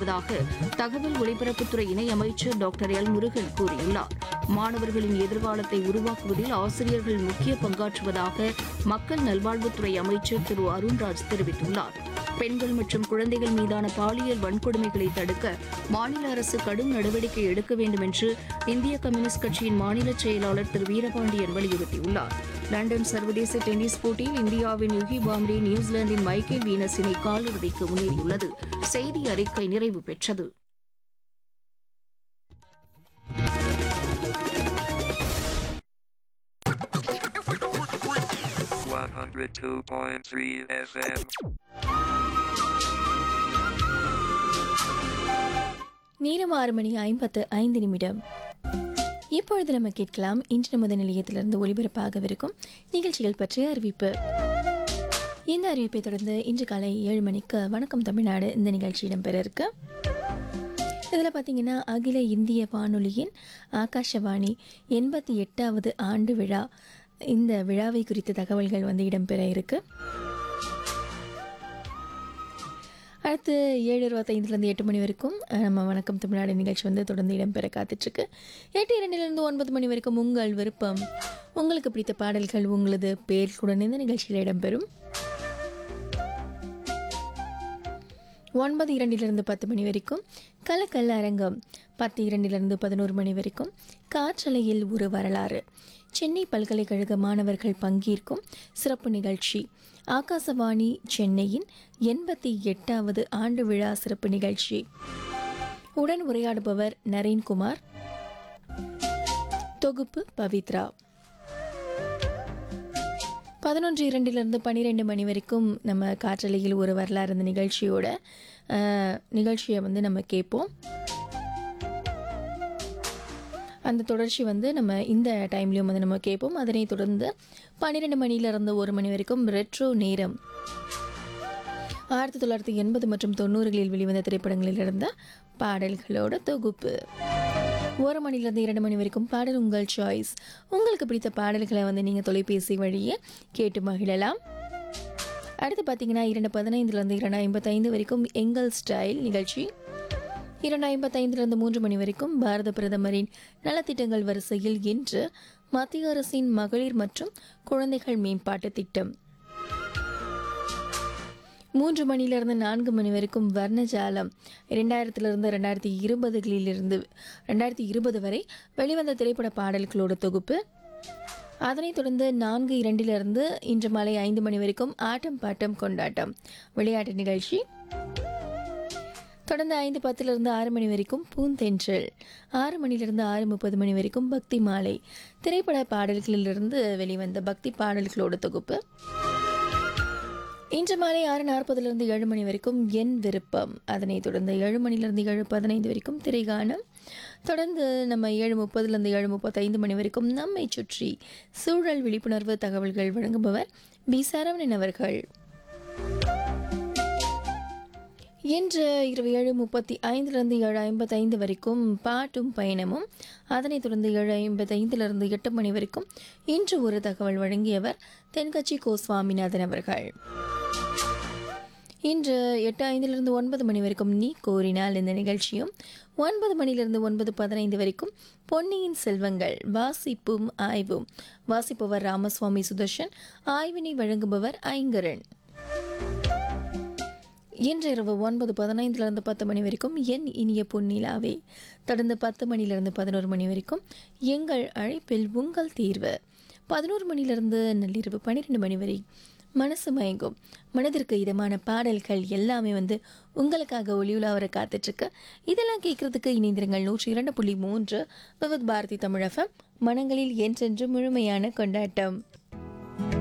வருவதாக தகவல் ஒலிபரப்புத்துறை இணையமைச்சர் டாக்டர் எல் முருகன் கூறியுள்ளார் மாணவர்களின் எதிர்காலத்தை உருவாக்குவதில் ஆசிரியர்கள் முக்கிய பங்காற்றுவதாக மக்கள் நல்வாழ்வுத்துறை அமைச்சர் திரு அருண்ராஜ் தெரிவித்துள்ளார் பெண்கள் மற்றும் குழந்தைகள் மீதான பாலியல் வன்கொடுமைகளை தடுக்க மாநில அரசு கடும் நடவடிக்கை எடுக்க வேண்டும் என்று இந்திய கம்யூனிஸ்ட் கட்சியின் மாநில செயலாளர் திரு வீரபாண்டியன் வலியுறுத்தியுள்ளார் லண்டன் சர்வதேச டென்னிஸ் போட்டியில் இந்தியாவின் யுகி பாம்ரே நியூசிலாந்தின் மைக்கேல் வீனஸ் இணை காலிறுதிக்கு முன்னேறியுள்ளது செய்தி அறிக்கை நிறைவு பெற்றது One hundred two point three FM. நேரம் ஆறு மணி ஐம்பத்து ஐந்து நிமிடம் இப்பொழுது நம்ம கேட்கலாம் இன்று நமது நிலையத்திலிருந்து ஒளிபரப்பாகவிருக்கும் நிகழ்ச்சிகள் பற்றிய அறிவிப்பு இந்த அறிவிப்பை தொடர்ந்து இன்று காலை ஏழு மணிக்கு வணக்கம் தமிழ்நாடு இந்த நிகழ்ச்சி இடம்பெற இருக்கு இதில் பார்த்தீங்கன்னா அகில இந்திய வானொலியின் ஆகாஷவாணி எண்பத்தி எட்டாவது ஆண்டு விழா இந்த விழாவை குறித்த தகவல்கள் வந்து இடம்பெற இருக்கு அடுத்து ஏழு இருபத்தைந்துலேருந்து எட்டு மணி வரைக்கும் அஹ், நம்ம வணக்கம் தமிழ்நாடு நிகழ்ச்சி வந்து தொடர்ந்து இடம்பெற காத்துட்ருக்கு எட்டு இரண்டிலிருந்து ஒன்பது மணி வரைக்கும் உங்கள் விருப்பம் உங்களுக்கு பிடித்த பாடல்கள் உங்களது பேர்களுடன் இந்த நிகழ்ச்சியில் இடம்பெறும் ஒன்பது இரண்டிலிருந்து பத்து மணி வரைக்கும் கலக்கல் அரங்கம் பத்து இரண்டிலிருந்து பதினோரு மணி வரைக்கும் காற்றலையில் ஒரு வரலாறு சென்னை பல்கலைக்கழக மாணவர்கள் பங்கேற்கும் சிறப்பு நிகழ்ச்சி ஆகாசவாணி சென்னையின் எண்பத்தி எட்டாவது ஆண்டு விழா சிறப்பு நிகழ்ச்சி உடன் உரையாடுபவர் நரேன்குமார் தொகுப்பு பவித்ரா பதினொன்று இரண்டிலிருந்து பன்னிரெண்டு மணி வரைக்கும் நம்ம காற்றலையில் ஒரு வரலாறு இந்த நிகழ்ச்சியோட அஹ், நிகழ்ச்சியை வந்து நம்ம கேட்போம் அந்த தொடர்ச்சி வந்து நம்ம இந்த டைம்லேயும் வந்து நம்ம கேட்போம் அதனை தொடர்ந்து பன்னிரெண்டு மணியிலிருந்து ஒரு மணி வரைக்கும் ரெட்ரோ நேரம் ஆயிரத்தி தொள்ளாயிரத்தி எண்பது மற்றும் தொண்ணூறுகளில் வெளிவந்த திரைப்படங்களில் இருந்த பாடல்களோட தொகுப்பு ஒரு மணிலேருந்து இரண்டு மணி வரைக்கும் பாடல் உங்கள் சாய்ஸ் உங்களுக்கு பிடித்த பாடல்களை வந்து நீங்கள் தொலைபேசி வழியே கேட்டு மகிழலாம் அடுத்து பார்த்தீங்கன்னா இரண்டு பதினைந்துலேருந்து இரண்டு ஐம்பத்தைந்து வரைக்கும் எங்கள் ஸ்டைல் நிகழ்ச்சி இரண்டு ஐம்பத்தைந்துலேருந்து மூன்று மணி வரைக்கும் பாரத பிரதமரின் நலத்திட்டங்கள் வரிசையில் இன்று மத்திய அரசின் மகளிர் மற்றும் குழந்தைகள் மேம்பாட்டு திட்டம் மூன்று மணியிலிருந்து நான்கு மணி வரைக்கும் வர்ணஜாலம் இரண்டாயிரத்திலிருந்து ரெண்டாயிரத்தி இருபதுகளிலிருந்து ரெண்டாயிரத்தி இருபது வரை வெளிவந்த திரைப்பட பாடல்களோட தொகுப்பு அதனைத் தொடர்ந்து நான்கு இரண்டிலிருந்து இன்று மாலை ஐந்து மணி வரைக்கும் ஆட்டம் பாட்டம் கொண்டாட்டம் விளையாட்டு நிகழ்ச்சி தொடர்ந்து ஐந்து பத்திலிருந்து ஆறு மணி வரைக்கும் பூந்தென்றல் ஆறு மணிலிருந்து ஆறு முப்பது மணி வரைக்கும் பக்தி மாலை திரைப்பட பாடல்களிலிருந்து வெளிவந்த பக்தி பாடல்களோட தொகுப்பு இன்று மாலை ஆறு நாற்பதுலேருந்து ஏழு மணி வரைக்கும் என் விருப்பம் அதனைத் தொடர்ந்து ஏழு மணிலிருந்து ஏழு பதினைந்து வரைக்கும் திரைகானம் தொடர்ந்து நம்ம ஏழு முப்பதுலேருந்து ஏழு முப்பத்தைந்து மணி வரைக்கும் நம்மை சுற்றி சூழல் விழிப்புணர்வு தகவல்கள் வழங்குபவர் பி சரவணன் அவர்கள் இன்று இரவு ஏழு முப்பத்தி ஐந்துலேருந்து ஏழு ஐம்பத்தைந்து வரைக்கும் பாட்டும் பயணமும் அதனைத் தொடர்ந்து ஏழு ஐம்பத்தைந்திலிருந்து எட்டு மணி வரைக்கும் இன்று ஒரு தகவல் வழங்கியவர் தென்கட்சி கோ சுவாமிநாதன் அவர்கள் இன்று எட்டு ஐந்திலிருந்து ஒன்பது மணி வரைக்கும் நீ கோரினால் இந்த நிகழ்ச்சியும் ஒன்பது மணிலிருந்து ஒன்பது பதினைந்து வரைக்கும் பொன்னியின் செல்வங்கள் வாசிப்பும் ஆய்வும் வாசிப்பவர் ராமசுவாமி சுதர்ஷன் ஆய்வினை வழங்குபவர் ஐங்கரன் இன்று இரவு ஒன்பது பதினைந்துலேருந்து பத்து மணி வரைக்கும் என் இனிய பொன்னிலாவே தொடர்ந்து பத்து மணிலிருந்து பதினோரு மணி வரைக்கும் எங்கள் அழைப்பில் உங்கள் தீர்வு பதினோரு மணிலிருந்து நள்ளிரவு பன்னிரெண்டு மணி வரை மனசு மயங்கும் மனதிற்கு இதமான பாடல்கள் எல்லாமே வந்து உங்களுக்காக ஒளியுலா வர காத்துட்ருக்கு இதெல்லாம் கேட்கறதுக்கு இணைந்திருங்கள் நூற்றி இரண்டு புள்ளி மூன்று விவத் பாரதி தமிழகம் மனங்களில் என்றென்று முழுமையான கொண்டாட்டம்